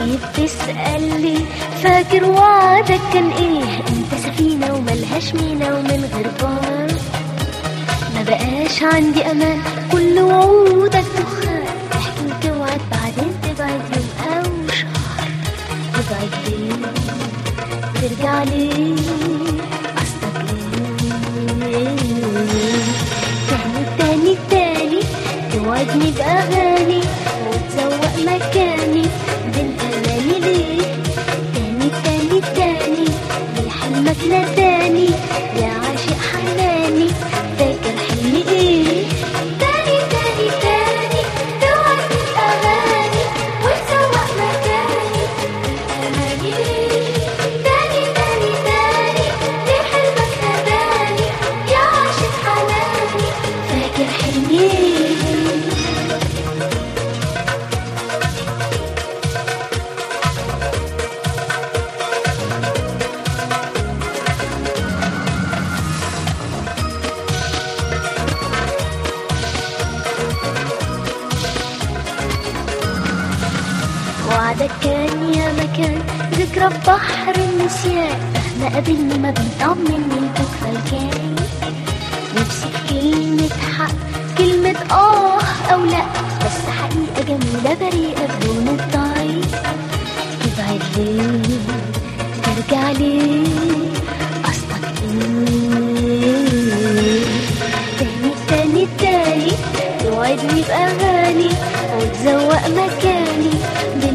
طيب تسألي فاكر وعدك كان ايه انت سفينة وملهاش مينا ومن غير بار ما بقاش عندي امان كل وعودك دخان تحكي وتوعد بعدين تبعد يوم او شهر تبعد ليه ترجع ليه قصدك ايه تاني تاني تاني توعدني بأغاني وتزوق مكاني بين أماني ليه تاني تاني تاني ليه حلمك ناداني يا عاشق حناني فاكر حلمي ايه تاني تاني تاني توعدني بأغاني وتزوق مكاني أماني ليه تاني تاني تاني ليه حلمك ناداني يا عاشق حناني فاكر حلمي ايه وعدك كان يا مكان ذكرى بحر النسيان مهما قابلني ما بيطمني البكرة الجاي نفسي في كلمة حق كلمة آه أو لأ بس حقيقة جميلة بريئة بدون الضعيف تبعد ليه ترجع ليه قصدك ايه تاني تاني تاني توعدني بأغاني وتزوق مكاني بين